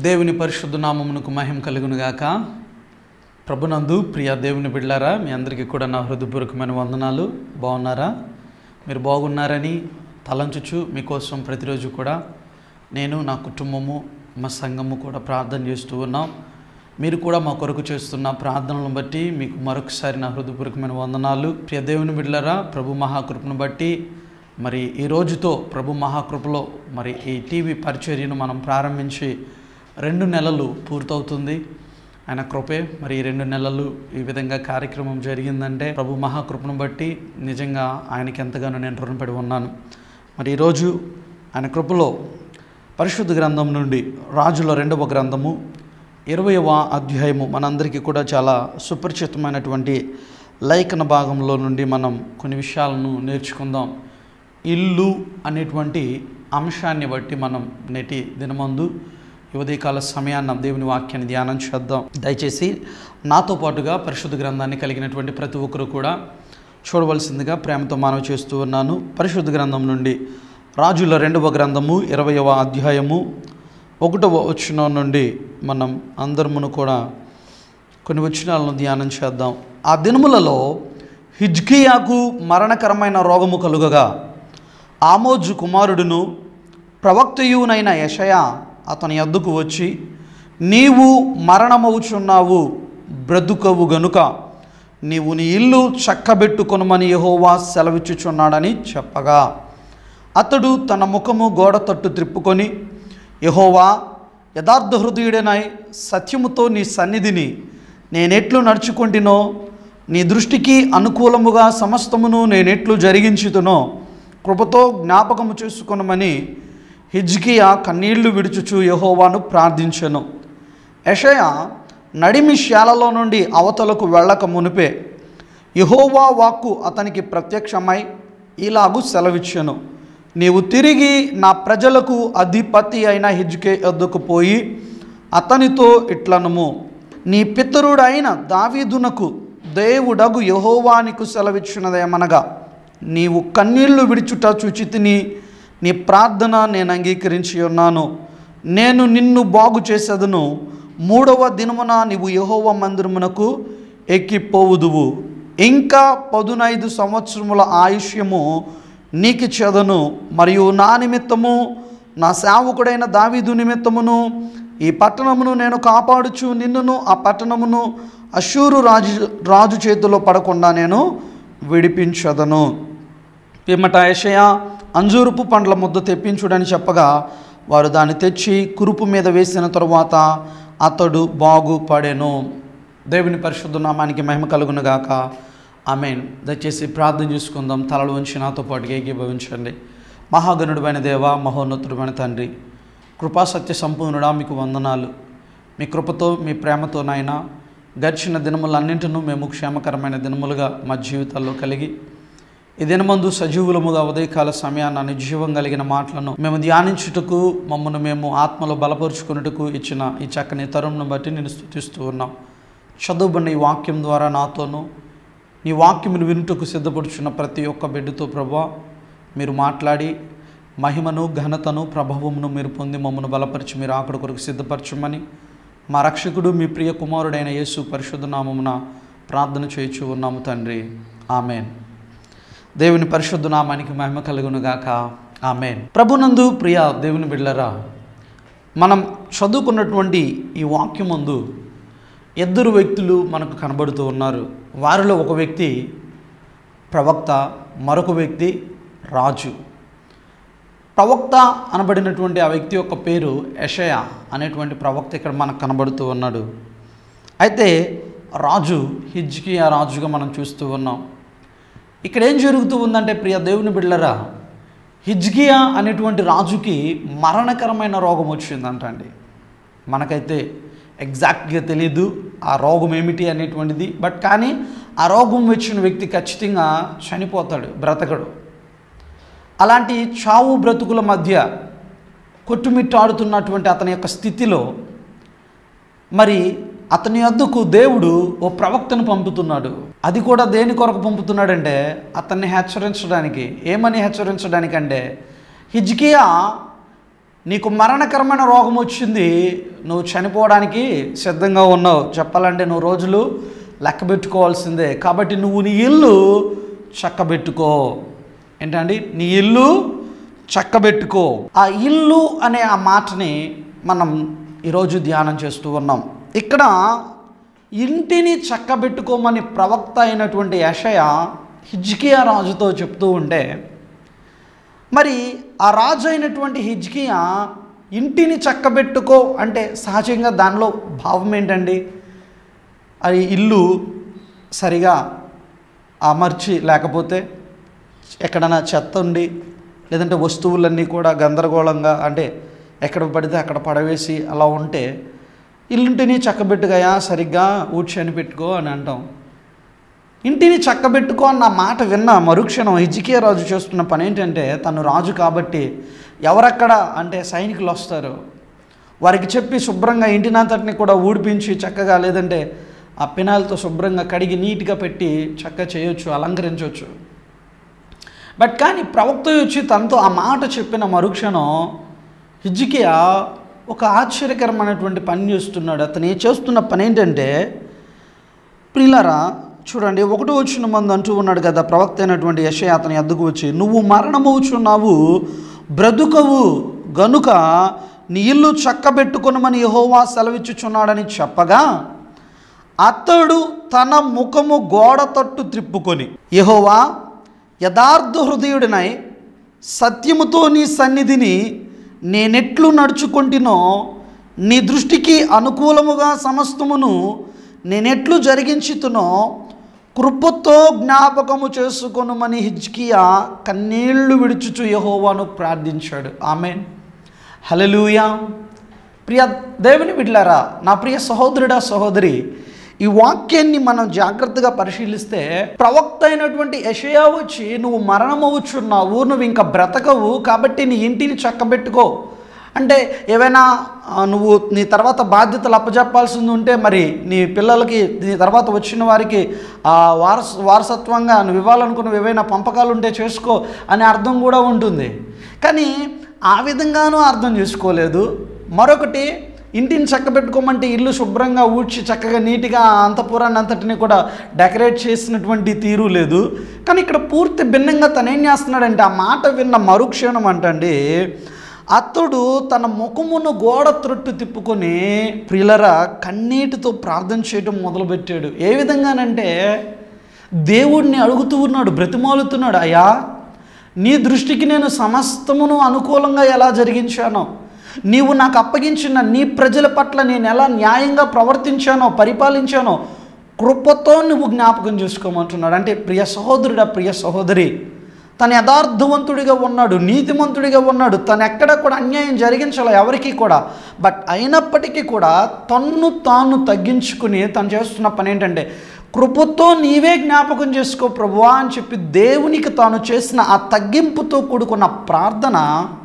దేవుని పరిశుద్ధ నామమునకు మహిమ కలుగునుగాక ప్రభునందు ప్రియ దేవుని బిడ్డారా మీ అందరికీ కూడా నా హృదయపూర్వకమైన వందనాలు బాగున్నారా మీరు బాగున్నారని తలంచుచు మీకోసం ప్రతిరోజు కూడా నేను నా కుటుంబము మా సంఘము కూడా ప్రార్థన చేస్తూ ఉన్నాం మీరు కూడా మా కొరకు చేస్తున్న ప్రార్థనలను బట్టి మీకు మరొకసారి నా హృదయపూర్వకమైన వందనాలు ప్రియ దేవుని బిడ్డలారా ప్రభు మహాకృపను బట్టి మరి ఈ రోజుతో ప్రభు మహాకృపలో మరి ఈ టీవీ పరిచర్యను మనం ప్రారంభించి రెండు నెలలు పూర్తవుతుంది ఆయన కృపే మరి ఈ రెండు నెలలు ఈ విధంగా కార్యక్రమం జరిగిందంటే ప్రభు మహాకృపను బట్టి నిజంగా ఆయనకి ఎంతగానో నేను రుణపడి ఉన్నాను మరి ఈరోజు ఆయన కృపలో పరిశుద్ధ గ్రంథం నుండి రాజుల రెండవ గ్రంథము ఇరవయవ అధ్యాయము మనందరికీ కూడా చాలా సుపరిచితమైనటువంటి లేఖన భాగంలో నుండి మనం కొన్ని విషయాలను నేర్చుకుందాం ఇల్లు అనేటువంటి అంశాన్ని బట్టి మనం నేటి దినమందు ఈ ఉదయకాల సమయాన్న దేవుని వాక్యాన్ని ధ్యానం చేద్దాం దయచేసి నాతో పాటుగా పరిశుద్ధ గ్రంథాన్ని కలిగినటువంటి ప్రతి ఒక్కరు కూడా చూడవలసిందిగా ప్రేమతో మనవి చేస్తూ ఉన్నాను పరిశుద్ధ గ్రంథం నుండి రాజుల రెండవ గ్రంథము ఇరవయవ అధ్యాయము ఒకటవ వచనం నుండి మనం అందరమును కూడా కొన్ని వచనాలను ధ్యానం చేద్దాం ఆ దినములలో హిజ్కియాకు మరణకరమైన రోగము కలుగగా ఆమోజు కుమారుడును ప్రవక్తయునైన యషయా అతని అద్దుకు వచ్చి నీవు మరణమవుచున్నావు బ్రతుకవు గనుక నీవు నీ ఇల్లు చక్కబెట్టుకొనమని యహోవా సెలవిచ్చుచున్నాడని చెప్పగా అతడు తన ముఖము గోడ తట్టు త్రిప్పుకొని యహోవా యథార్థ హృదయుడనై సత్యముతో నీ సన్నిధిని నేనెట్లు నడుచుకుంటునో నీ దృష్టికి అనుకూలముగా సమస్తమును నేనెట్లు జరిగించుతునో కృపతో జ్ఞాపకము చేసుకొనమని హిజ్కియా కన్నీళ్లు విడుచుచు యహోవాను ప్రార్థించెను యషయ నడిమి శాలలో నుండి అవతలకు వెళ్ళక మునిపే యహోవా వాక్కు అతనికి ప్రత్యక్షమై ఇలాగు సెలవిచ్చెను నీవు తిరిగి నా ప్రజలకు అధిపతి అయిన హిజ్కే వద్దకు పోయి అతనితో ఇట్లనము నీ పితరుడైన దావీదునకు దేవుడగు యహోవానికి సెలవిచ్చినదేమనగా నీవు కన్నీళ్లు విడిచుట చూచితిని నీ ప్రార్థన నేను అంగీకరించి ఉన్నాను నేను నిన్ను బాగు చేసేదను మూడవ దినమున నీవు యహోవ మందిరమునకు ఎక్కిపోవుదువు ఇంకా పదునైదు సంవత్సరముల ఆయుష్యము నీకు చెదను మరియు నా నిమిత్తము నా సేవకుడైన దావీదు నిమిత్తమును ఈ పట్టణమును నేను కాపాడుచు నిన్నును ఆ పట్టణమును అశూరు రాజు రాజు చేతిలో పడకుండా నేను విడిపించదను పిమ్మట యషయ అంజూరుపు పండ్ల ముద్ద తెప్పించుడని చెప్పగా వారు దాన్ని తెచ్చి కురుపు మీద వేసిన తరువాత అతడు బాగుపడెను దేవుని పరిశుద్ధ నామానికి మహిమ కలుగునుగాక ఆమెన్ దయచేసి ప్రార్థన చేసుకుందాం తలలు ఉంచి నాతో పాటుగా ఏకీభవించండి మహాగణుడమైన దేవ మహోన్నతుడమైన తండ్రి కృపా సత్య సంపూర్ణుడా మీకు వందనాలు మీ కృపతో మీ ప్రేమతో నాయన గడిచిన దినములన్నింటినూ మేము క్షేమకరమైన దినములుగా మా జీవితాల్లో కలిగి ఈ దినమందు సజీవులముగా ఉదయకాల సమయాన్ని నిర్జీవం కలిగిన మాటలను మేము ధ్యానించుటకు మమ్మల్ని మేము ఆత్మలో బలపరుచుకున్నట్టుకు ఇచ్చిన ఈ చక్కని తరుణను బట్టి నేను స్థుతిస్తూ ఉన్నాం చదువుబడిన ఈ వాక్యం ద్వారా నాతోనూ నీ వాక్యమును వినుటకు సిద్ధపడుచున్న ప్రతి ఒక్క బిడ్డతో ప్రభా మీరు మాట్లాడి మహిమను ఘనతను ప్రభావమును మీరు పొంది మమ్మను బలపరిచి మీరు ఆకడ కొరకు సిద్ధపరచమని మా రక్షకుడు మీ ప్రియ కుమారుడైన యేసు పరిశుద్ధ నామమున ప్రార్థన చేయించు ఉన్నాము తండ్రి ఆమెన్ దేవుని పరిశుద్ధ నామానికి మహిమ కలుగునుగాక ఆమెన్ ప్రభునందు ప్రియ దేవుని బిళ్ళరా మనం చదువుకున్నటువంటి ఈ వాక్యం ముందు ఇద్దరు వ్యక్తులు మనకు కనబడుతూ ఉన్నారు వారిలో ఒక వ్యక్తి ప్రవక్త మరొక వ్యక్తి రాజు ప్రవక్త అనబడినటువంటి ఆ వ్యక్తి యొక్క పేరు యషయ అనేటువంటి ప్రవక్త ఇక్కడ మనకు కనబడుతూ ఉన్నాడు అయితే రాజు హిజ్కియా రాజుగా మనం చూస్తూ ఉన్నాం ఇక్కడ ఏం జరుగుతూ ఉందంటే ప్రియ దేవుని బిళ్ళరా హిజ్కియా అనేటువంటి రాజుకి మరణకరమైన రోగం వచ్చిందంట అండి మనకైతే ఎగ్జాక్ట్గా తెలియదు ఆ రోగం ఏమిటి అనేటువంటిది బట్ కానీ ఆ రోగం వచ్చిన వ్యక్తి ఖచ్చితంగా చనిపోతాడు బ్రతకడు అలాంటి చావు బ్రతుకుల మధ్య కొట్టుమిట్టాడుతున్నటువంటి అతని యొక్క స్థితిలో మరి అతని వద్దకు దేవుడు ఓ ప్రవక్తను పంపుతున్నాడు అది కూడా దేని కొరకు పంపుతున్నాడంటే అతన్ని హెచ్చరించడానికి ఏమని హెచ్చరించడానికంటే హిజ్కియా నీకు మరణకరమైన రోగం వచ్చింది నువ్వు చనిపోవడానికి సిద్ధంగా ఉన్నావు చెప్పాలంటే నువ్వు రోజులు లెక్క పెట్టుకోవాల్సిందే కాబట్టి నువ్వు నీ ఇల్లు చక్కబెట్టుకో ఏంటండి నీ ఇల్లు చక్కబెట్టుకో ఆ ఇల్లు అనే ఆ మాటని మనం ఈరోజు ధ్యానం చేస్తూ ఉన్నాం ఇక్కడ ఇంటిని చక్కబెట్టుకోమని ప్రవక్త అయినటువంటి యషయ హిజ్కియా రాజుతో చెప్తూ ఉంటే మరి ఆ రాజు అయినటువంటి హిజ్కియా ఇంటిని చక్కబెట్టుకో అంటే సహజంగా దానిలో భావం ఏంటండి అది ఇల్లు సరిగా అమర్చి లేకపోతే ఎక్కడైనా చెత్త ఉండి లేదంటే వస్తువులన్నీ కూడా గందరగోళంగా అంటే ఎక్కడ పడితే అక్కడ పడవేసి అలా ఉంటే ఇల్లుంటిని చక్కబెట్టుకయా సరిగ్గా ఊడ్చని పెట్టుకో అని అంటాం ఇంటిని చక్కబెట్టుకో అన్న మాట విన్న మరుక్షణం హిజికియా రాజు చేస్తున్న పని ఏంటంటే తను రాజు కాబట్టి ఎవరక్కడ అంటే సైనికులు వస్తారు వారికి చెప్పి శుభ్రంగా ఇంటినంతటిని కూడా ఊడిపించి చక్కగా లేదంటే ఆ పినాలతో శుభ్రంగా కడిగి నీట్గా పెట్టి చక్కగా చేయొచ్చు అలంకరించవచ్చు బట్ కానీ ప్రవక్త వచ్చి తనతో ఆ మాట చెప్పిన మరుక్షణం హిజ్కియా ఒక ఆశ్చర్యకరమైనటువంటి పని చేస్తున్నాడు అతను ఏ చేస్తున్న పని ఏంటంటే ప్రియులారా చూడండి ఒకటో వచ్చిన మంది అంటూ ఉన్నాడు కదా ప్రవక్త అయినటువంటి యశయ అతని అద్దుకు వచ్చి నువ్వు మరణమవుచున్నావు బ్రతుకవు గనుక నీ ఇల్లు చక్కబెట్టుకొనమని యహోవా సెలవిచ్చుచున్నాడని చెప్పగా అతడు తన ముఖము గోడ తట్టు త్రిప్పుకొని యహోవా యథార్థ హృదయుడినై సత్యముతో నీ సన్నిధిని నేనెట్లు నడుచుకుంటునో నీ దృష్టికి అనుకూలముగా సమస్తమును నేనెట్లు జరిగించుతునో కృపతో జ్ఞాపకము చేసుకొనుమని హిజ్కియా కన్నీళ్లు విడుచుచు యహోవాను ప్రార్థించాడు ఆమెన్ హలలుయా ప్రియ దేవుని బిడ్లారా నా ప్రియ సహోదరుడా సహోదరి ఈ వాక్యాన్ని మనం జాగ్రత్తగా పరిశీలిస్తే ప్రవక్త అయినటువంటి యషయా వచ్చి నువ్వు మరణమవుచున్నావు నువ్వు ఇంకా బ్రతకవు కాబట్టి నీ ఇంటిని చక్కబెట్టుకో అంటే ఏవైనా ఆ, నువ్వు నీ తర్వాత బాధ్యతలు అప్పచెప్పాల్సింది ఉంటే మరి నీ పిల్లలకి నీ తర్వాత వచ్చిన వారికి ఆ వారస వారసత్వంగా నువ్వు ఇవ్వాలనుకున్న ఏవైనా పంపకాలు ఉంటే చేసుకో అనే అర్థం కూడా ఉంటుంది కానీ ఆ విధంగానూ అర్థం చేసుకోలేదు మరొకటి ఇంటిని చక్కబెట్టుకోమంటే ఇల్లు శుభ్రంగా ఊడ్చి చక్కగా నీట్గా ఆ అంతపురాన్ని అంతటిని కూడా డెకరేట్ చేసినటువంటి తీరు లేదు కానీ ఇక్కడ పూర్తి భిన్నంగా తను ఏం చేస్తున్నాడంటే ఆ మాట విన్న మరుక్షణం అంటండి అతడు తన ముఖమును గోడ త్రొట్టు తిప్పుకొని ప్రియులరా కన్నీటితో ప్రార్థన చేయడం మొదలుపెట్టాడు ఏ విధంగానంటే దేవుడిని అడుగుతూ ఉన్నాడు బ్రతిమాలుతున్నాడు అయ్యా నీ దృష్టికి నేను సమస్తమును అనుకూలంగా ఎలా జరిగించానో నీవు నాకు అప్పగించిన నీ ప్రజల పట్ల నేను ఎలా న్యాయంగా ప్రవర్తించానో పరిపాలించానో కృపతో నువ్వు జ్ఞాపకం చేసుకోమంటున్నాడు అంటే ప్రియ సహోదరుడా ప్రియ సహోదరి తను యథార్థవంతుడిగా ఉన్నాడు నీతిమంతుడిగా ఉన్నాడు తను ఎక్కడ కూడా అన్యాయం జరిగించాలి ఎవరికి కూడా బట్ అయినప్పటికీ కూడా తన్ను తాను తగ్గించుకుని తను చేస్తున్న పని ఏంటంటే కృపతో నీవే జ్ఞాపకం చేసుకో ప్రభువా అని చెప్పి దేవునికి తాను చేసిన ఆ తగ్గింపుతో కూడుకున్న ప్రార్థన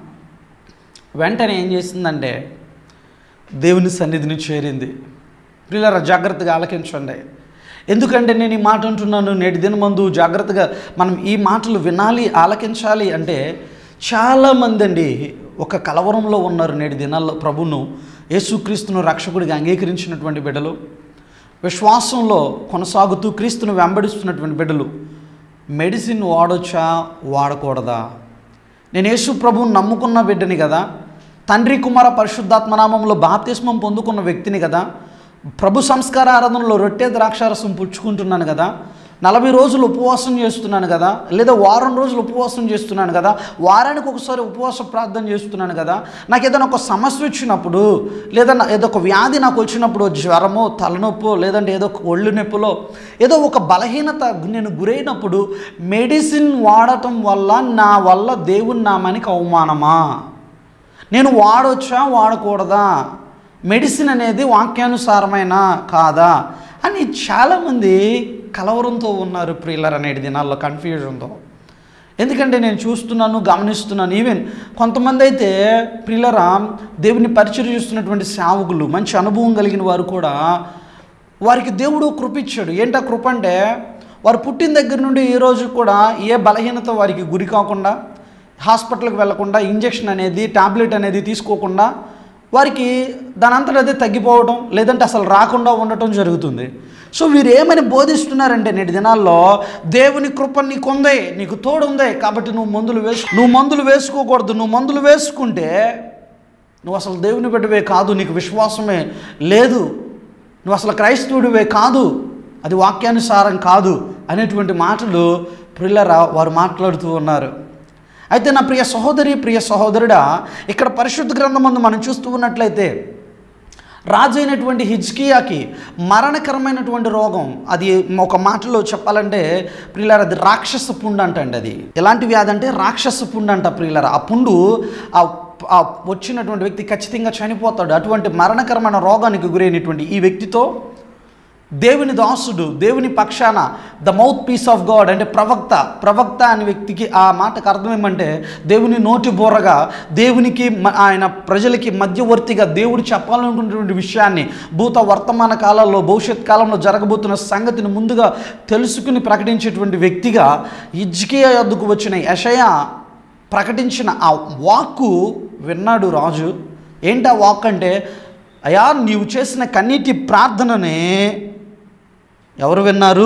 వెంటనే ఏం చేసిందంటే దేవుని సన్నిధిని చేరింది పిల్లల జాగ్రత్తగా ఆలకించండి ఎందుకంటే నేను ఈ మాట అంటున్నాను నేటి దినమందు జాగ్రత్తగా మనం ఈ మాటలు వినాలి ఆలకించాలి అంటే చాలామంది అండి ఒక కలవరంలో ఉన్నారు నేటి దినాల్లో ప్రభును యేసుక్రీస్తును రక్షకుడిగా అంగీకరించినటువంటి బిడ్డలు విశ్వాసంలో కొనసాగుతూ క్రీస్తును వెంబడిస్తున్నటువంటి బిడ్డలు మెడిసిన్ వాడొచ్చా వాడకూడదా నేను యేసు ప్రభువుని నమ్ముకున్న బిడ్డని కదా తండ్రి కుమార పరిశుద్ధాత్మ నామంలో బాప్తిస్మం పొందుకున్న వ్యక్తిని కదా ప్రభు సంస్కార ఆరాధనలో రొట్టె ద్రాక్షారసం పుచ్చుకుంటున్నాను కదా నలభై రోజులు ఉపవాసం చేస్తున్నాను కదా లేదా వారం రోజులు ఉపవాసం చేస్తున్నాను కదా వారానికి ఒకసారి ఉపవాస ప్రార్థన చేస్తున్నాను కదా నాకు ఏదైనా ఒక సమస్య వచ్చినప్పుడు లేదా నా- ఏదో ఒక వ్యాధి నాకు వచ్చినప్పుడు జ్వరమో తలనొప్పో లేదంటే ఏదో ఒక ఒళ్ళు నొప్పులో ఏదో ఒక బలహీనత నేను గురైనప్పుడు మెడిసిన్ వాడటం వల్ల నా వల్ల దేవుని నామానికి అవమానమా నేను వాడొచ్చా వాడకూడదా మెడిసిన్ అనేది వాక్యానుసారమైన కాదా అని చాలామంది కలవరంతో ఉన్నారు ప్రియులర్ అనేటి దినాల్లో కన్ఫ్యూజన్తో ఎందుకంటే నేను చూస్తున్నాను గమనిస్తున్నాను ఈవెన్ కొంతమంది అయితే ప్రియులరా దేవుని పరిచయం చేస్తున్నటువంటి సేవకులు మంచి అనుభవం కలిగిన వారు కూడా వారికి దేవుడు కృప ఇచ్చాడు ఏంటా కృప అంటే వారు పుట్టిన దగ్గర నుండి ఈ రోజు కూడా ఏ బలహీనత వారికి గురి కాకుండా హాస్పిటల్కి వెళ్లకుండా ఇంజెక్షన్ అనేది టాబ్లెట్ అనేది తీసుకోకుండా వారికి దాని అంతటా అదే తగ్గిపోవడం లేదంటే అసలు రాకుండా ఉండటం జరుగుతుంది సో వీరు ఏమని బోధిస్తున్నారంటే నేటి దినాల్లో దేవుని కృప నీకు ఉందే నీకు తోడు ఉందే కాబట్టి నువ్వు మందులు వేసు నువ్వు మందులు వేసుకోకూడదు నువ్వు మందులు వేసుకుంటే నువ్వు అసలు దేవుని బిడ్డవే కాదు నీకు విశ్వాసమే లేదు నువ్వు అసలు క్రైస్తవుడివే కాదు అది వాక్యానుసారం కాదు అనేటువంటి మాటలు ప్రిల్లరా వారు మాట్లాడుతూ ఉన్నారు అయితే నా ప్రియ సహోదరి ప్రియ సహోదరుడా ఇక్కడ పరిశుద్ధ గ్రంథమందు మనం చూస్తూ ఉన్నట్లయితే రాజు అయినటువంటి హిజ్కియాకి మరణకరమైనటువంటి రోగం అది ఒక మాటలో చెప్పాలంటే ప్రియులార అది రాక్షస పుండు అంటండి అది ఎలాంటి వ్యాధి అంటే రాక్షస పుండు అంట ప్రియులార ఆ పుండు ఆ ఆ వచ్చినటువంటి వ్యక్తి ఖచ్చితంగా చనిపోతాడు అటువంటి మరణకరమైన రోగానికి గురైనటువంటి ఈ వ్యక్తితో దేవుని దాసుడు దేవుని పక్షాన the mouthpiece of God అంటే ప్రవక్త ప్రవక్త అనే వ్యక్తికి ఆ మాటకు అర్థం ఏమంటే దేవుని నోటి బోరగా దేవునికి మ- ఆయన ప్రజలకి మధ్యవర్తిగా దేవుడు చెప్పాలనుకున్నటువంటి విషయాన్ని భూత వర్తమాన కాలంలో భవిష్యత్ కాలంలో జరగబోతున్న సంగతిని ముందుగా తెలుసుకుని ప్రకటించేటువంటి వ్యక్తిగా ఇజ్కియా యొద్దకు వచ్చిన యషయా ప్రకటించిన ఆ వాక్కు విన్నాడు రాజు ఏంటి ఆ వాక్ అంటే అయా నీవు చేసిన కన్నీటి ప్రార్థననే ఎవరు విన్నారు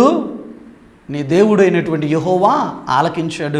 నీ దేవుడైనటువంటి యహోవా ఆలకించాడు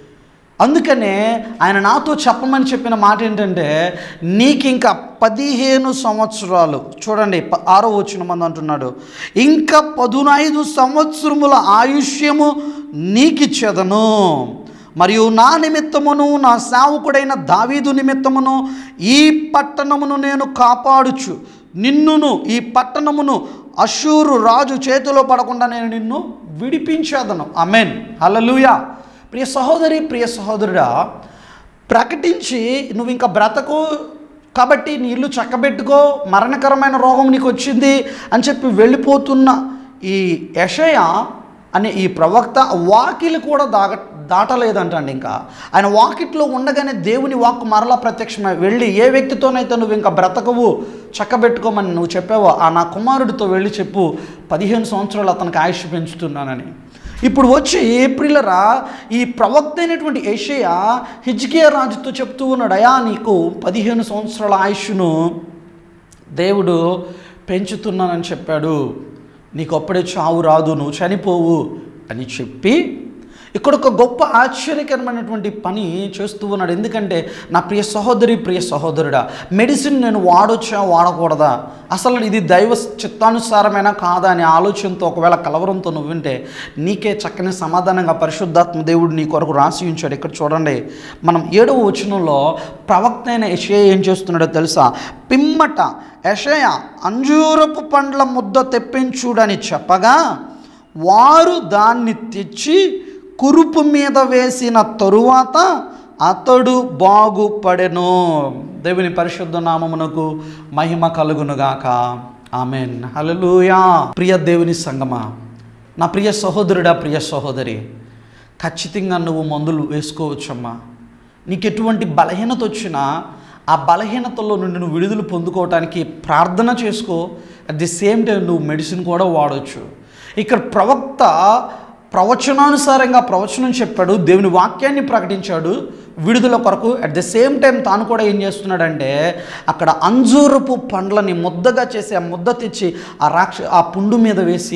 అందుకనే ఆయన నాతో చెప్పమని చెప్పిన మాట ఏంటంటే నీకు ఇంకా పదిహేను సంవత్సరాలు చూడండి ప- ఆరో వచ్చిన మంది అంటున్నాడు ఇంకా పదునైదు సంవత్సరముల ఆయుష్యము నీకిచ్చేదను మరియు నా నిమిత్తమును నా సేవకుడైన దావీదు నిమిత్తమును ఈ పట్టణమును నేను కాపాడుచు నిన్నును ఈ పట్టణమును అశూరు రాజు చేతిలో పడకుండా నేను నిన్ను విడిపించేదను అమెన్ హల్లెలూయా ప్రియ సహోదరి ప్రియ సహోదరుడా ప్రకటించి నువ్వు ఇంకా బ్రతకు కాబట్టి నీ ఇల్లు చక్కబెట్టుకో మరణకరమైన రోగం నీకు వచ్చింది అని చెప్పి వెళ్ళిపోతున్న ఈ యషయ అనే ఈ ప్రవక్త వాకిలు కూడా దాగ దాటలేదంటండి ఇంకా ఆయన వాకిట్లో ఉండగానే దేవుని వాక్కు మరలా ప్రత్యక్షమై వెళ్ళి ఏ వ్యక్తితోనైతే నువ్వు ఇంకా బ్రతకవు చక్కబెట్టుకోమని నువ్వు చెప్పావో ఆ నా కుమారుడితో వెళ్ళి చెప్పు పదిహేను సంవత్సరాలు అతనికి ఆయుష్ పెంచుతున్నానని ఇప్పుడు వచ్చి ఏప్రిలరా ఈ ప్రవక్త అయినటువంటి ఏషియా హిజ్కియా రాజుతో చెప్తూ ఉన్నాడు అయా నీకు పదిహేను సంవత్సరాల ఆయుష్ను దేవుడు పెంచుతున్నానని చెప్పాడు నీకు అప్పుడే చావు రాదు నువ్వు చనిపోవు అని చెప్పి ఇక్కడ ఒక గొప్ప ఆశ్చర్యకరమైనటువంటి పని చేస్తూ ఉన్నాడు ఎందుకంటే నా ప్రియ సహోదరి ప్రియ సహోదరుడా మెడిసిన్ నేను వాడొచ్చా వాడకూడదా అసలు ఇది దైవ చిత్తానుసారమైన కాదా అనే ఆలోచనతో ఒకవేళ కలవరంతో నువ్వు వింటే నీకే చక్కని సమాధానంగా పరిశుద్ధాత్మ దేవుడు నీ కొరకు రాసి ఉంచాడు ఇక్కడ చూడండి మనం ఏడవ వచనంలో ప్రవక్త అయిన యెషయా ఏం చేస్తున్నాడో తెలుసా పిమ్మట యషయ అంజూరపు పండ్ల ముద్ద తెప్పించుడని చెప్పగా వారు దాన్ని తెచ్చి కురుపు మీద వేసిన తరువాత అతడు బాగుపడెను దేవుని పరిశుద్ధ నామమునకు మహిమ కలుగునుగాక ఆమెన్ హల్లెలూయా ప్రియ దేవుని సంగమా నా ప్రియ సహోదరుడా ప్రియ సహోదరి ఖచ్చితంగా నువ్వు మందులు వేసుకోవచ్చమ్మా నీకు ఎటువంటి బలహీనత వచ్చినా ఆ బలహీనతలో నుండి నువ్వు విడుదల పొందుకోవటానికి ప్రార్థన చేసుకో అట్ ది సేమ్ టైం నువ్వు మెడిసిన్ కూడా వాడవచ్చు ఇక్కడ ప్రవక్త ప్రవచనానుసారంగా ప్రవచనం చెప్పాడు దేవుని వాక్యాన్ని ప్రకటించాడు విడుదల కొరకు అట్ ద సేమ్ టైం తాను కూడా ఏం చేస్తున్నాడంటే అక్కడ అంజూరపు పండ్లని ముద్దగా చేసి ఆ ముద్ద తెచ్చి ఆ రాక్ష ఆ పుండు మీద వేసి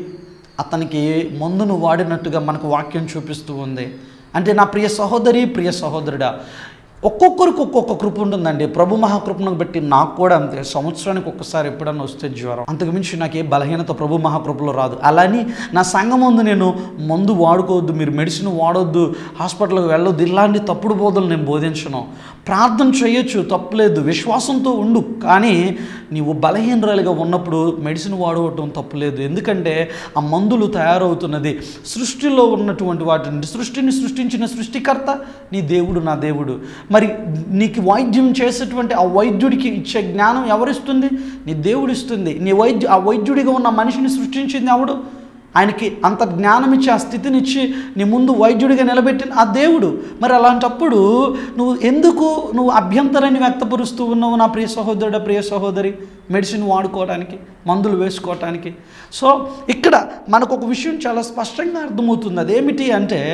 అతనికి మందును వాడినట్టుగా మనకు వాక్యం చూపిస్తూ ఉంది అంటే నా ప్రియ సహోదరి ప్రియ సహోదరుడా ఒక్కొక్కరికి ఒక్కొక్క కృప ఉంటుందండి ప్రభు మహాకృపను బట్టి నాకు కూడా అంతే సంవత్సరానికి ఒక్కసారి ఎప్పుడన్నా వస్తే జ్వరం అంతకు మించి నాకు ఏ బలహీనత ప్రభు మహాకృపలో రాదు అలాని నా సంఘం ముందు నేను మందు వాడుకోవద్దు మీరు మెడిసిన్ వాడొద్దు హాస్పిటల్కి వెళ్ళొద్దు ఇలాంటి తప్పుడు బోధలు నేను బోధించను ప్రార్థన చేయొచ్చు తప్పులేదు విశ్వాసంతో ఉండు కానీ నీవు బలహీనరాలుగా ఉన్నప్పుడు మెడిసిన్ వాడవటం తప్పులేదు ఎందుకంటే ఆ మందులు తయారవుతున్నది సృష్టిలో ఉన్నటువంటి వాటిని సృష్టిని సృష్టించిన సృష్టికర్త నీ దేవుడు నా దేవుడు మరి నీకు వైద్యం చేసేటువంటి ఆ వైద్యుడికి ఇచ్చే జ్ఞానం ఎవరిస్తుంది నీ దేవుడు ఇస్తుంది నీ వైద్యు ఆ వైద్యుడిగా ఉన్న మనిషిని సృష్టించింది ఎవడు ఆయనకి అంత జ్ఞానం ఇచ్చి ఆ స్థితినిచ్చి నీ ముందు వైద్యుడిగా నిలబెట్టిన ఆ దేవుడు మరి అలాంటప్పుడు నువ్వు ఎందుకు నువ్వు అభ్యంతరాన్ని వ్యక్తపరుస్తూ ఉన్నావు నా ప్రియ సహోదరుడ ప్రియ సహోదరి మెడిసిన్ వాడుకోవడానికి మందులు వేసుకోవటానికి సో ఇక్కడ మనకు ఒక విషయం చాలా స్పష్టంగా అర్థమవుతుంది అదేమిటి అంటే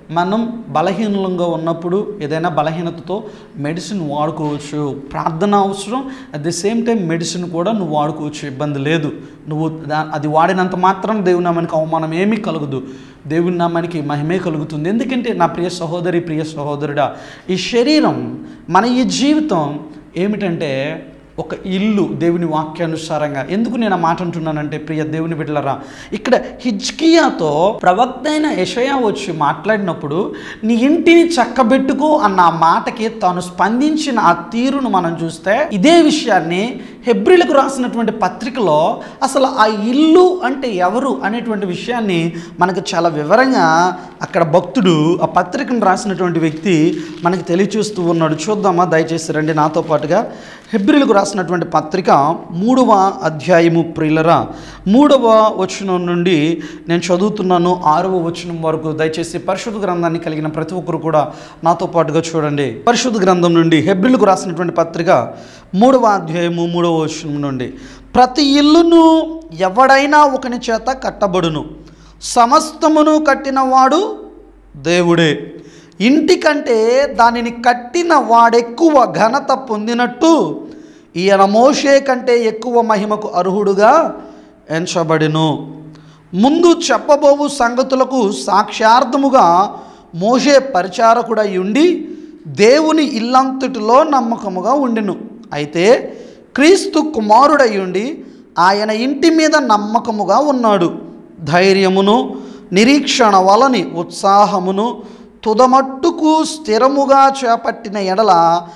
మనం బలహీనంగా ఉన్నప్పుడు ఏదైనా బలహీనతతో మెడిసిన్ వాడుకోవచ్చు ప్రార్థన అవసరం at the same time medicine కూడా నువ్వు వాడుకోవచ్చు ఇబ్బంది లేదు నువ్వు దా అది వాడినంత మాత్రం దేవుని నామానికి అవమానం ఏమీ కలగదు దేవుని నామానికి మహిమే కలుగుతుంది ఎందుకంటే నా ప్రియ సహోదరి ప్రియ సహోదరుడా ఈ శరీరం మన ఈ జీవితం ఏమిటంటే ఒక ఇల్లు దేవుని వాక్యానుసారంగా ఎందుకు నేను ఆ మాట అంటున్నానంటే ప్రియ దేవుని బిడ్డలరా ఇక్కడ హిజ్కియాతో ప్రవక్త అయిన యషయా వచ్చి మాట్లాడినప్పుడు నీ ఇంటిని చక్కబెట్టుకో అన్న ఆ మాటకి తాను స్పందించిన ఆ తీరును మనం చూస్తే ఇదే విషయాన్ని హెబ్రిలకు రాసినటువంటి పత్రికలో అసలు ఆ ఇల్లు అంటే ఎవరు అనేటువంటి విషయాన్ని మనకు చాలా వివరంగా అక్కడ భక్తుడు ఆ పత్రికను రాసినటువంటి వ్యక్తి మనకి తెలియచేస్తూ ఉన్నాడు చూద్దామా దయచేసి రండి నాతో పాటుగా హెబ్రిలకు రాసినటువంటి పత్రిక మూడవ అధ్యాయము ప్రియులరా మూడవ వచనం నుండి నేను చదువుతున్నాను ఆరవ వచనం వరకు దయచేసి పరిశుద్ధ గ్రంథాన్ని కలిగిన ప్రతి ఒక్కరు కూడా నాతో పాటుగా చూడండి పరిశుద్ధ గ్రంథం నుండి హెబ్రిలకు రాసినటువంటి పత్రిక మూడవ అధ్యాయము మూడవ వచనం నుండి ప్రతి ఇల్లును ఎవడైనా ఒకని చేత కట్టబడును సమస్తమును కట్టినవాడు దేవుడే ఇంటికంటే దానిని కట్టిన వాడెక్కువ ఘనత పొందినట్టు ఈయన మోషే కంటే ఎక్కువ మహిమకు అర్హుడుగా ఎంచబడిను ముందు చెప్పబోవు సంగతులకు సాక్ష్యార్థముగా మోషే పరిచారకుడై ఉండి దేవుని ఇల్లంతటిలో నమ్మకముగా ఉండిను అయితే క్రీస్తు కుమారుడై ఉండి ఆయన ఇంటి మీద నమ్మకముగా ఉన్నాడు ధైర్యమును నిరీక్షణ వలని ఉత్సాహమును తుదమట్టుకు స్థిరముగా చేపట్టిన ఎడల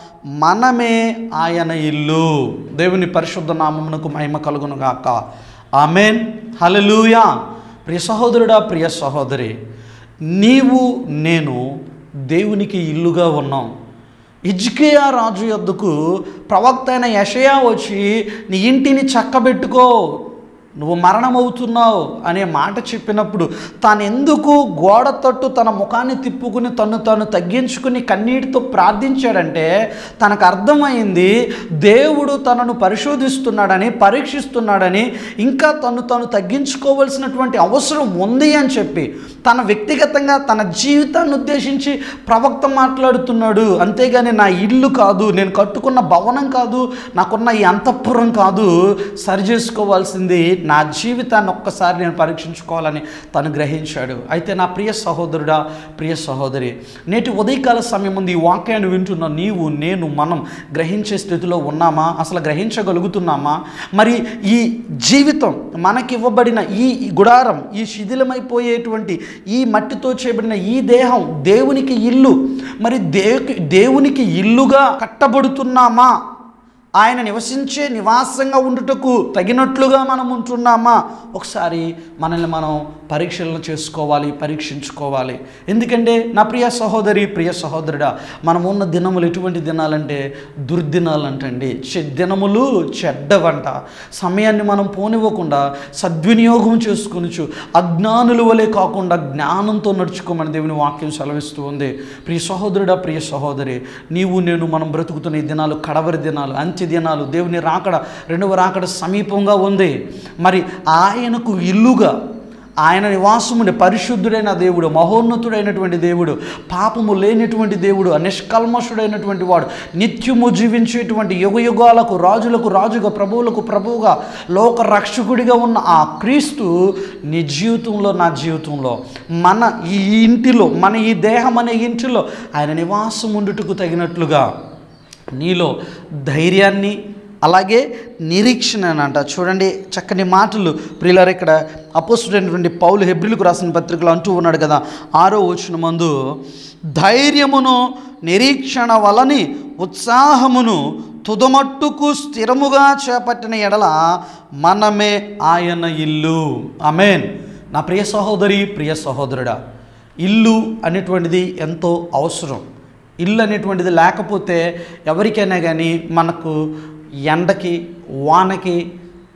మనమే ఆయన ఇల్లు దేవుని పరిశుద్ధ నామమునకు మహిమ కలుగునుగాక ఆమెన్ హలలుయా ప్రియ సహోదరుడా ప్రియ సహోదరి నీవు నేను దేవునికి ఇల్లుగా ఉన్నాం ఇజ్కియా రాజు యొద్దకు ప్రవక్త అయిన యషయా వచ్చి నీ ఇంటిని చక్కబెట్టుకో నువ్వు మరణమవుతున్నావు అనే మాట చెప్పినప్పుడు తాను ఎందుకు గోడ తట్టు తన ముఖాన్ని తిప్పుకుని తను తాను తగ్గించుకుని కన్నీటితో ప్రార్థించాడంటే తనకు అర్థమైంది దేవుడు తనను పరిశోధిస్తున్నాడని పరీక్షిస్తున్నాడని ఇంకా తను తను తగ్గించుకోవాల్సినటువంటి అవసరం ఉంది అని చెప్పి తన వ్యక్తిగతంగా తన జీవితాన్ని ఉద్దేశించి ప్రవక్త మాట్లాడుతున్నాడు అంతేగాని నా ఇల్లు కాదు నేను కట్టుకున్న భవనం కాదు నాకున్న ఈ అంతఃపురం కాదు సరి చేసుకోవాల్సింది నా జీవితాన్ని ఒక్కసారి నేను పరీక్షించుకోవాలని తను గ్రహించాడు అయితే నా ప్రియ సహోదరుడా ప్రియ సహోదరి నేటి ఉదయకాల సమయం ముందు ఈ వాక్యాన్ని వింటున్న నీవు నేను మనం గ్రహించే స్థితిలో ఉన్నామా అసలు గ్రహించగలుగుతున్నామా మరి ఈ జీవితం మనకి ఇవ్వబడిన ఈ గుడారం ఈ శిథిలమైపోయేటువంటి ఈ మట్టితో చేయబడిన ఈ దేహం దేవునికి ఇల్లు మరి దేవు దేవునికి ఇల్లుగా కట్టబడుతున్నామా ఆయన నివసించే నివాసంగా ఉండుటకు తగినట్లుగా మనం ఉంటున్నామా ఒకసారి మనల్ని మనం పరీక్షలను చేసుకోవాలి పరీక్షించుకోవాలి ఎందుకంటే నా ప్రియ సహోదరి ప్రియ సహోదరుడా మనం ఉన్న దినములు ఎటువంటి దినాలంటే దుర్దినాలు అంటండి చె- దినములు చెడ్డవంట సమయాన్ని మనం పోనివ్వకుండా సద్వినియోగం చేసుకొనచ్చు అజ్ఞానుల వలె కాకుండా జ్ఞానంతో నడుచుకోమని దేవుని వాక్యం సెలవిస్తూ ఉంది ప్రియ సహోదరుడా ప్రియ సహోదరి నీవు నేను మనం బ్రతుకుతున్న ఈ దినాలు కడవరి దినాలు అంత్య దినాలు దేవుని రాకడ రెండవ రాకడ సమీపంగా ఉంది మరి ఆయనకు ఇల్లుగా ఆయన నివాసముని పరిశుద్ధుడైన దేవుడు మహోన్నతుడైనటువంటి దేవుడు పాపము లేనటువంటి దేవుడు నిష్కల్మషుడైనటువంటి వాడు నిత్యము జీవించేటువంటి యుగ యుగాలకు రాజులకు రాజుగా ప్రభువులకు ప్రభువుగా లోక రక్షకుడిగా ఉన్న ఆ క్రీస్తు నీ జీవితంలో నా జీవితంలో మన ఈ ఇంటిలో మన ఈ దేహం అనే ఇంటిలో ఆయన నివాసం ఉండుటకు తగినట్లుగా నీలో ధైర్యాన్ని అలాగే నిరీక్షణ అంట చూడండి చక్కని మాటలు ప్రియులారు ఇక్కడ అపోసుడైనటువంటి పౌలు హెబ్రిలకు రాసిన పత్రికలు అంటూ ఉన్నాడు కదా ఆరో వచ్చిన మందు ధైర్యమును నిరీక్షణ వలని ఉత్సాహమును తుదమట్టుకు స్థిరముగా చేపట్టిన ఎడల మనమే ఆయన ఇల్లు అమేన్ నా ప్రియ సహోదరి ప్రియ సహోదరుడా ఇల్లు అనేటువంటిది ఎంతో అవసరం ఇల్లు అనేటువంటిది లేకపోతే ఎవరికైనా కానీ మనకు ఎండకి వానకి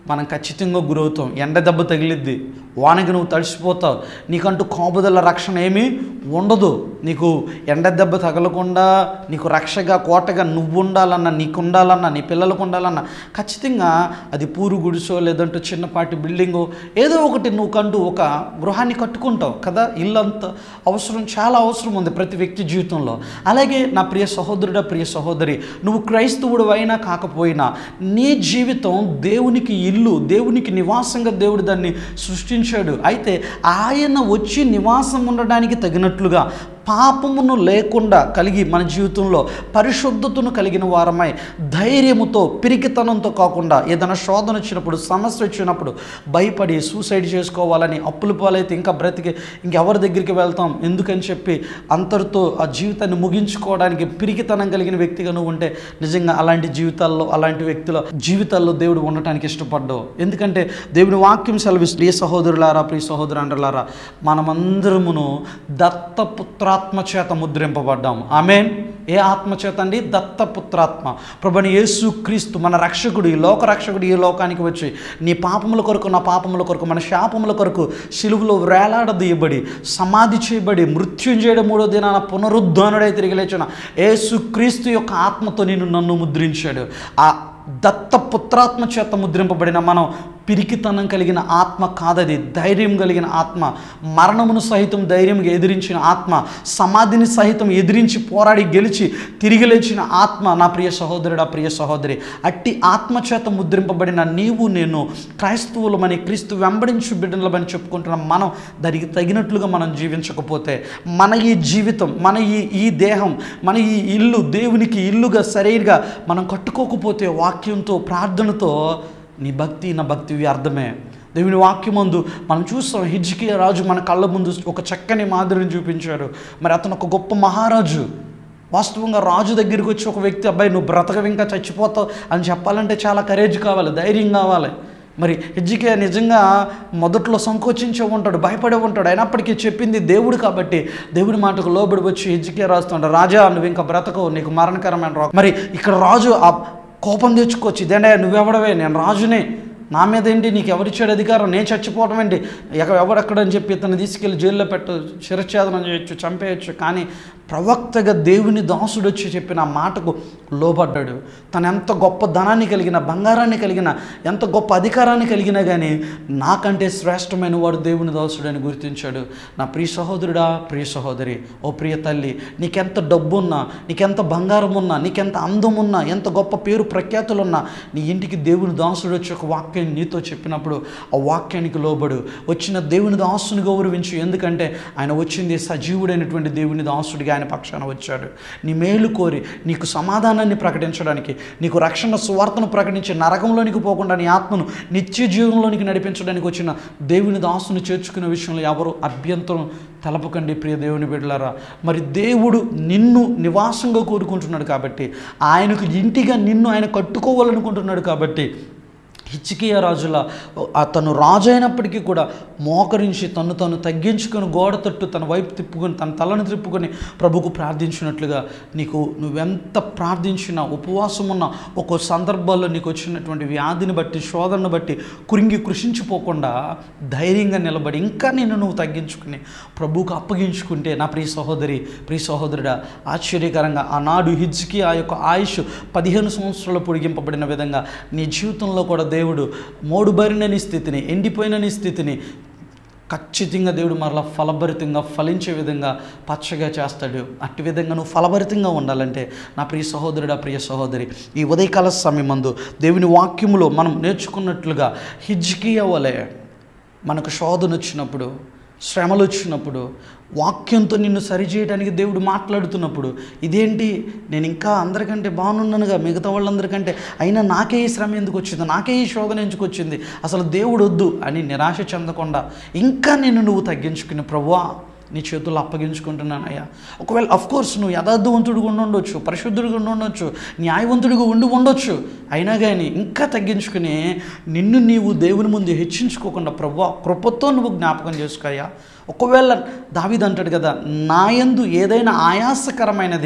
మనం ఖచ్చితంగా గురవుతాం ఎండ దెబ్బ తగిలిద్ది వానకి నువ్వు తడిసిపోతావు నీకంటూ కాపుదల రక్షణ ఏమీ ఉండదు నీకు ఎండ దెబ్బ తగలకుండా నీకు రక్షగా కోటగా నువ్వు ఉండాలన్నా నీకు ఉండాలన్నా నీ పిల్లలకు ఉండాలన్నా ఖచ్చితంగా అది పూరు గుడిసో లేదంటే చిన్నపాటి బిల్డింగో ఏదో ఒకటి నువ్వు కంటూ ఒక గృహాన్ని కట్టుకుంటావు కదా ఇల్లు అంత అవసరం చాలా అవసరం ఉంది ప్రతి వ్యక్తి జీవితంలో అలాగే నా ప్రియ సహోదరుడా ప్రియ సహోదరి నువ్వు క్రైస్తవుడు అయినా కాకపోయినా నీ జీవితం దేవునికి ఇల్లు దేవునికి నివాసంగా దేవుడు దాన్ని సృష్టించాడు అయితే ఆయన వచ్చి నివాసం ఉండడానికి తగినట్లుగా పాపమును లేకుండా కలిగి మన జీవితంలో పరిశుద్ధతను కలిగిన వారమై ధైర్యముతో పిరికితనంతో కాకుండా ఏదైనా శోధన వచ్చినప్పుడు సమస్య వచ్చినప్పుడు భయపడి సూసైడ్ చేసుకోవాలని అప్పుల పాలైతే ఇంకా బ్రతికి ఇంకెవరి దగ్గరికి వెళ్తాం ఎందుకని చెప్పి అంతటితో ఆ జీవితాన్ని ముగించుకోవడానికి పిరికితనం కలిగిన వ్యక్తిగా నువ్వు ఉంటే నిజంగా అలాంటి జీవితాల్లో అలాంటి వ్యక్తుల జీవితాల్లో దేవుడు ఉండటానికి ఇష్టపడ్డావు ఎందుకంటే దేవుని వాక్యం సెలవిస్తుంది ప్రియ సహోదరులారా ప్రియ సహోదరులారా మనమందరమును దత్తపుత్రాత్మ చేత ముద్రింపబడ్డాము ఆమెన్ ఏ ఆత్మచేత అండి దత్తపుత్రాత్మ ప్రభుని యేసు క్రీస్తు మన రక్షకుడు ఈ లోక రక్షకుడు ఈ లోకానికి వచ్చి నీ పాపముల కొరకు నా పాపముల కొరకు మన శాపముల కొరకు సిలువలో వేలాడదీయబడి సమాధి చేయబడి మృత్యుంజయుడు మూడో దినాన పునరుద్ధానుడై తిరిగి లేచిన యేసు క్రీస్తు యొక్క ఆత్మతో నేను నన్ను ముద్రించాడు ఆ దత్తపుత్రాత్మ చేత ముద్రింపబడిన మనం పిరికితనం కలిగిన ఆత్మ కాదది ధైర్యం కలిగిన ఆత్మ మరణమును సహితం ధైర్యంగా ఎదిరించిన ఆత్మ సమాధిని సహితం ఎదిరించి పోరాడి గెలిచి తిరిగి లేచిన ఆత్మ నా ప్రియ సహోదరుడు ఆ ప్రియ సహోదరి అట్టి ఆత్మ చేత ముద్రింపబడిన నీవు నేను క్రైస్తవులమని క్రీస్తు వెంబడించు బిడ్డలమని చెప్పుకుంటున్న మనం దానికి తగినట్లుగా మనం జీవించకపోతే మన ఈ జీవితం మన ఈ ఈ దేహం మన ఈ ఇల్లు దేవునికి ఇల్లుగా సరైనగా మనం కట్టుకోకపోతే వాక్యంతో ప్రార్థనతో నీ భక్తి నా భక్తి వ్యర్థమే దేవుని వాక్యమందు మనం చూస్తాం హిజ్కియా రాజు మన కళ్ళ ముందు ఒక చక్కని మాదిరిని చూపించాడు మరి అతను ఒక గొప్ప మహారాజు వాస్తవంగా రాజు దగ్గరికి వచ్చి ఒక వ్యక్తి అబ్బాయి నువ్వు బ్రతకవి ఇంకా చచ్చిపోతావు అని చెప్పాలంటే చాలా కరేజ్ కావాలి ధైర్యం కావాలి మరి హిజ్కియా నిజంగా మొదట్లో సంకోచించే ఉంటాడు భయపడే ఉంటాడు అయినప్పటికీ చెప్పింది దేవుడు కాబట్టి దేవుడి మాటకు లోబడి వచ్చి హిజ్కియా రాస్తుంటాడు రాజా నువ్వు ఇంకా బ్రతకవు నీకు మరణకరమైన రోగం మరి ఇక్కడ రాజు ఆ కోపం తెచ్చుకోవచ్చు ఇదేంటే నువ్వెవడవే నేను రాజునే నా మీద ఏంటి నీకు ఎవరిచ్చాడు అధికారం నేను చచ్చిపోవడం ఏంటి ఎక్కడ ఎవడెక్కడని చెప్పి ఇతను తీసుకెళ్ళి జైల్లో పెట్టు శిరఛేదనం చేయొచ్చు చంపేయచ్చు కానీ ప్రవక్తగా దేవుని దాసుడు వచ్చి చెప్పిన ఆ మాటకు లోబడ్డాడు తను ఎంత గొప్ప ధనాన్ని కలిగిన బంగారాన్ని కలిగిన ఎంత గొప్ప అధికారాన్ని కలిగినా కానీ నాకంటే శ్రేష్టమైన వాడు దేవుని దాసుడు అని గుర్తించాడు నా ప్రియ సహోదరుడా ప్రియ సహోదరి ఓ ప్రియ తల్లి నీకెంత డబ్బు ఉన్నా నీకెంత బంగారం ఉన్నా నీకెంత అందం ఉన్నా ఎంత గొప్ప పేరు ప్రఖ్యాతులున్నా నీ ఇంటికి దేవుని దాసుడు వచ్చి ఒక వాక్యం నీతో చెప్పినప్పుడు ఆ వాక్యానికి లోబడు వచ్చిన దేవుని దాసుని గౌరవించు ఎందుకంటే ఆయన వచ్చింది సజీవుడైనటువంటి దేవుని దాసుడిగా ఆయన పక్షాన వచ్చాడు నీ మేలు కోరి నీకు సమాధానాన్ని ప్రకటించడానికి నీకు రక్షణ సువార్తను ప్రకటించి నరకంలోనికి పోకుండా నీ ఆత్మను నిత్య జీవంలోనికి నడిపించడానికి వచ్చిన దేవుని దాసుని చేర్చుకునే విషయంలో ఎవరు అభ్యంతరం తెలపకండి ప్రియ దేవుని బిడ్డలారా మరి దేవుడు నిన్ను నివాసంగా కోరుకుంటున్నాడు కాబట్టి ఆయనకు ఇంటిగా నిన్ను ఆయన కట్టుకోవాలనుకుంటున్నాడు కాబట్టి హిచ్చికియా రాజుల అతను రాజు అయినప్పటికీ కూడా మోకరించి తను తను తగ్గించుకొని గోడ తట్టు తన వైపు తిప్పుకొని తన తలను తిప్పుకొని ప్రభుకు ప్రార్థించినట్లుగా నీకు నువ్వెంత ప్రార్థించినా ఉపవాసం ఉన్న ఒక్కో సందర్భాల్లో నీకు వచ్చినటువంటి వ్యాధిని బట్టి శోధనను బట్టి కురింగి కృషించిపోకుండా ధైర్యంగా నిలబడి ఇంకా నేను నువ్వు తగ్గించుకుని ప్రభువుకు అప్పగించుకుంటే నా ప్రియ సహోదరి ప్రియ సహోదరుడా ఆశ్చర్యకరంగా ఆనాడు హిజ్కి ఆ యొక్క ఆయుష్ పదిహేను సంవత్సరాలు పొడిగింపబడిన విధంగా నీ జీవితంలో కూడా దేవుడు మోడుబారినని స్థితిని ఎండిపోయినని స్థితిని ఖచ్చితంగా దేవుడు మరలా ఫలభరితంగా ఫలించే విధంగా పచ్చగా చేస్తాడు అట్టి విధంగా నువ్వు ఫలభరితంగా ఉండాలంటే నా ప్రియ సహోదరుడా ప్రియ సహోదరి ఈ ఉదయకాల సమయమందు దేవుని వాక్యములో మనం నేర్చుకున్నట్లుగా హిజ్కియా వలె మనకు శోధన వచ్చినప్పుడు శ్రమలు వచ్చినప్పుడు వాక్యంతో నిన్ను సరిచేయడానికి దేవుడు మాట్లాడుతున్నప్పుడు ఇదేంటి నేను ఇంకా అందరికంటే బాగున్నానుగా మిగతా వాళ్ళందరికంటే అయినా నాకే ఈ శ్రమ ఎందుకు వచ్చింది నాకే ఈ శోధన ఎందుకు వచ్చింది అసలు దేవుడు వద్దు అని నిరాశ చెందకుండా ఇంకా నేను నువ్వు తగ్గించుకుని ప్రభువా నీ చేతుల్లో అప్పగించుకుంటున్నానయ్యా ఒకవేళ అఫ్ కోర్స్ నువ్వు యథార్థవంతుడిగా ఉండి ఉండొచ్చు పరిశుద్ధుడిగా ఉండి ఉండొచ్చు న్యాయవంతుడిగా ఉండి ఉండొచ్చు అయినా కానీ ఇంకా తగ్గించుకుని నిన్ను నీవు దేవుని ముందు హెచ్చించుకోకుండా ప్రభు కృపతో నువ్వు జ్ఞాపకం చేసుకోయ్యా ఒకవేళ దావిది అంటాడు కదా నాయందు ఏదైనా ఆయాసకరమైనది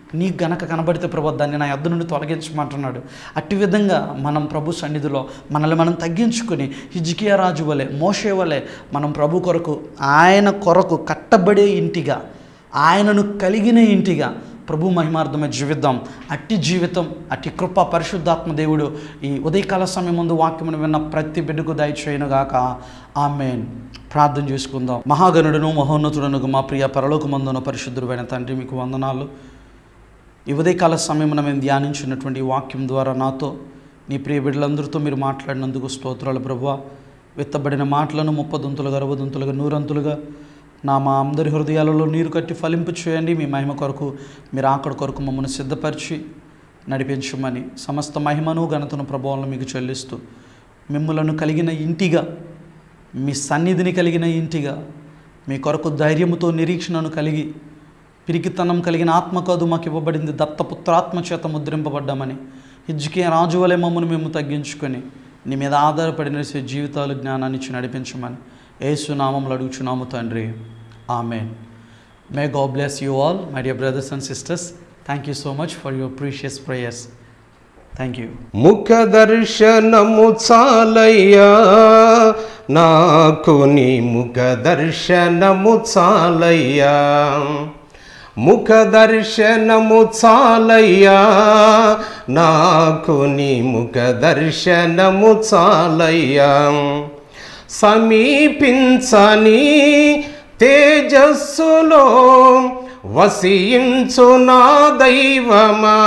నీకు గనక కనబడితే ప్రభు దాన్ని నా యొద్ద నుండి తొలగించమంటున్నాడు అట్టి విధంగా మనం ప్రభు సన్నిధిలో మనల్ని మనం తగ్గించుకుని హిజ్కియా రాజు వలె మోషే వలె మనం ప్రభు కొరకు ఆయన కొరకు కట్టబడే ఇంటిగా ఆయనను కలిగిన ఇంటిగా ప్రభు మహిమార్థమే జీవిద్దాం అట్టి జీవితం అట్టి కృప పరిశుద్ధాత్మ దేవుడు ఈ ఉదయకాల సమయం ముందు వాక్యమును విన్న ప్రతి బిడ్డకు దయచేయనుగాక ఆమెన్ ప్రార్థన చేసుకుందాం మహాగణుడును మహోన్నతుడును మా ప్రియ పరలోకమందున పరిశుద్ధుడైన తండ్రి మీకు వందనాలు ఈ ఉదయకాల సమయమున మేము ధ్యానించినటువంటి ఈ వాక్యం ద్వారా నాతో నీ ప్రియ బిడ్డలందరితో మీరు మాట్లాడినందుకు స్తోత్రాలు ప్రభువా విత్తబడిన మాటలను ముప్పదంతులుగా అరవదంతులుగా నూరంతులుగా నా మా అందరి హృదయాలలో నీరు కట్టి ఫలింపు చేయండి మీ మహిమ కొరకు మీరు ఆకడ కొరకు మమ్మల్ని సిద్ధపరిచి నడిపించమని సమస్త మహిమను ఘనతను ప్రభావాలను మీకు చెల్లిస్తూ మిమ్మలను కలిగిన ఇంటిగా మీ సన్నిధిని కలిగిన ఇంటిగా మీ కొరకు ధైర్యముతో నిరీక్షణను కలిగి పిరికితనం కలిగిన ఆత్మ కాదు మాకు ఇవ్వబడింది దత్తపుత్రాత్మ చేత ముద్రింపబడ్డామని హిజ్కే రాజు వలె మమ్మల్ని మేము తగ్గించుకొని నీ మీద ఆధారపడి నడిచే జీవితాలు జ్ఞానాన్ని ఇచ్చి నడిపించమని ఏసు నామంలో అడుగుచున్నాము తండ్రి ఆమె may God bless you all my dear brothers and sisters thank you so much for your precious prayers thank you ముఖ దర్శనము చాలయ్యా నాకు నీ ముఖ దర్శనము చాలయ్యా ముఖ దర్శనము చాలయ్యా నాకు నీ ముఖ దర్శనము చాలయ్యా సమీపించని తేజస్సులో వసించు నా దైవమా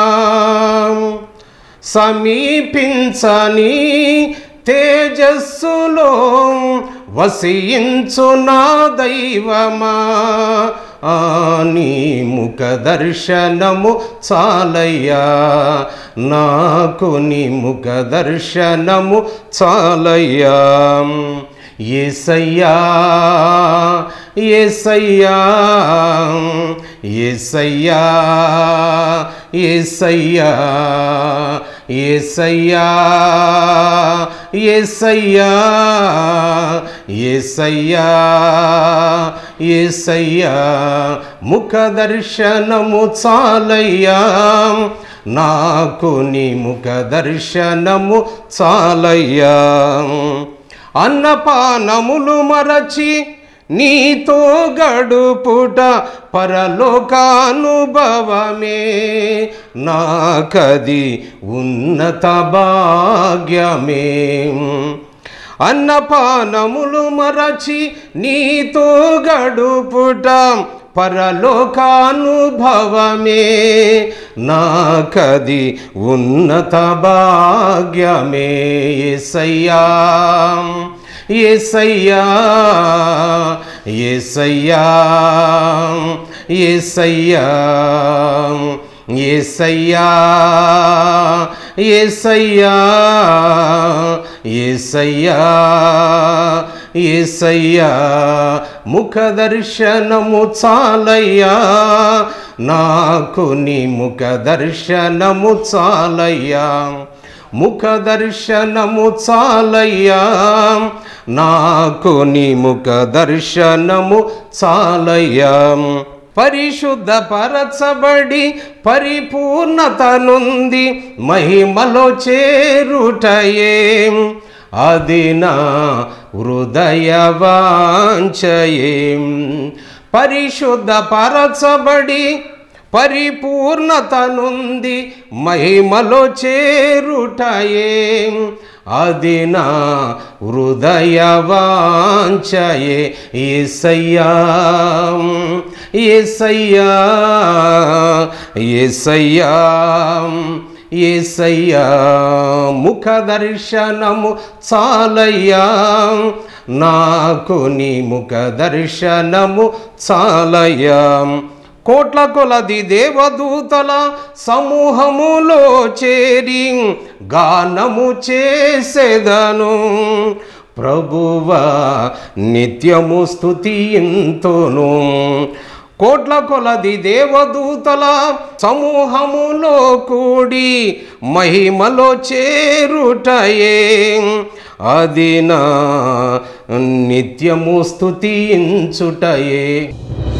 సమీపించని తేజస్సులో వసించు నా దైవమా ఆ నీ ముఖ దర్శనము చాలయ్యా నాకు నీ ముఖ దర్శనము చాలయ్యా ఏసయ్యా ఏసయ్యా ఏసయ్యా ఏసయ్యా ఏసయ్యా ఏసయ్యా ఏసయ్యా ఏసయ్యా ముఖ దర్శనము చాలయ్యా నాకు నీ ముఖ దర్శనము చాలయ్యా అన్నపానములు మరచి నీతో గడుపుట పరలోకానుభవమే నాకది ఉన్నత భాగ్యమే అన్నపానములు మరచి నీతో గడుపుట పరలోకానుభవమే నాకది ఉన్నత భాగ్యమే ఎసయ్యా ఏసయ్యా ఏసయ్యా ఏసయ్యా ఏసయ్యా ఏసయ్యా ఏసయ్యా ఏసయ్యా ముఖ దర్శనము చాలయ్యా నాకు నీ ముఖ దర్శనము చాలయ్యా ముఖ దర్శనము చాలయ్యా నాకు నీ ముఖ దర్శనము చాలయ్యా పరిశుద్ధపరచబడి పరిపూర్ణత నుండి మహిమలో చేరుటయే అది నా హృదయ వాంఛయేం పరిశుద్ధపరచబడి పరిపూర్ణత నుండి మహిమలో చేరుటయే అది నా హృదయ వాంఛయే ఏసయ్యా ఏసయ్యా ఏసయ్యా ఏసయ్యా ముఖ దర్శనము చాలయ్యా నాకు నీ ముఖ దర్శనము చాలయ్యా కోట్ల కొలది దేవదూతల సమూహములో చేరి గానము చేసేదను ప్రభువా నిత్యము స్తుతింతును కోట్ల కొలది దేవదూతల సమూహములో కూడి మహిమలో చేరుటయే అది నా నిత్యము స్తుతించుటయే